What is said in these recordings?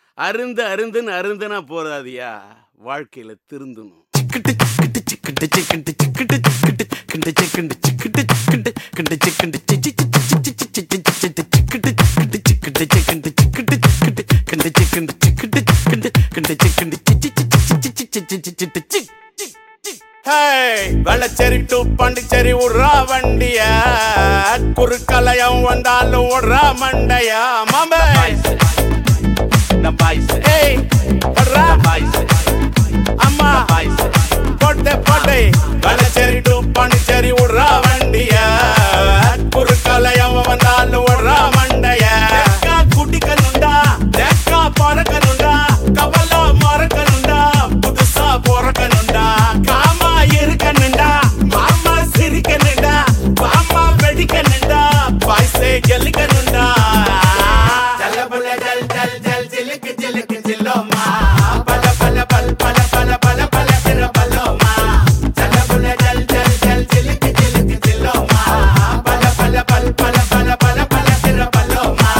அருந்து அருந்துன்னு அருந்துனா போதாதியா வாழ்க்கையில திருந்தணும் வெள்ளச்சேரி டு பாண்டிச்சேரி விட்றா வண்டிய குறுக்கலையம் வந்தாலும் விட்றா மண்டையா மாமே ஏய் விட்றா அம்மா போட்டு போட்டு வெள்ளச்சேரி டு பாண்டிச்சேரி விட்றா வண்டிய குறுக்கலையம் வந்தாலும் விட்றா மண்டைய தேக்கா குடிக்கணுண்டா தேக்கா பறக்கணுண்டா கவலை மறக்கணுண்டா புதுசா பிறக்கணுண்டா காமா இருக்கணுண்டா மாமா சிரிக்கணுண்டா மாமா வெடிக்கணுண்டா பாய்ஸே கெலிக்கணுண்டா ஜல்லபுல ஜல் ஜல் ஜல் ஜிலுக்கு ஜிலுக்கு ஜில்லோமா பல பல பல் பல பல பல பல திர பல்லோமா ஜல்லபுல ஜல் ஜல் ஜல் ஜிலுக்கு ஜிலுக்கு ஜில்லோமா பல பல பல் பல பல பல பல திர பல்லோமா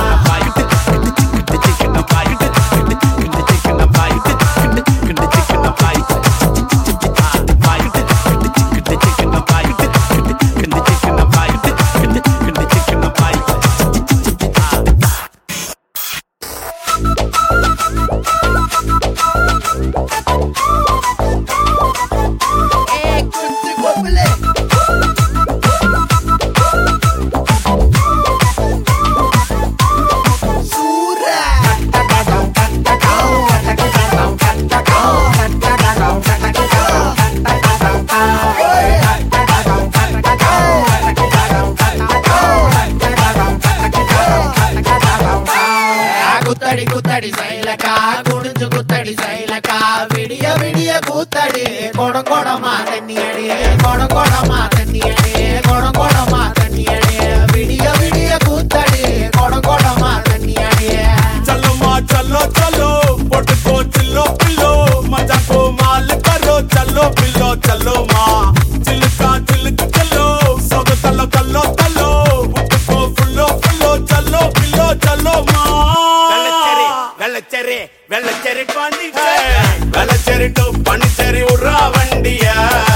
குத்தடி குத்தடி சைலக்கா குடிஞ்சு குத்தடி சைலக்கா விடிய விடிய கூத்தடி கொடம் கொடமா தண்ணி அடி கொடம் கொடமா தண்ணி அடி கொடம் கொடமா தண்ணி அடி விடிய விடிய கூத்தடி கொடம் கொடமா தண்ணி அடி चलो माँ चलो चलो पोट को चिल्लो पिल्लो मजा को माल करो चलो पिल्लो चलो माँ चिल्का चिल्क चलो सब तलो तलो तलो उठ को फुल्लो फुल्लो चलो पिल्लो चलो माँ வெள்ளச்சேரி வெள்ளச்சேரி வெள்ளச்சேரி பாண்டிச்சேரி வெள்ளச்சேரி டு பாண்டிச்சேரி உட்றா வண்டியா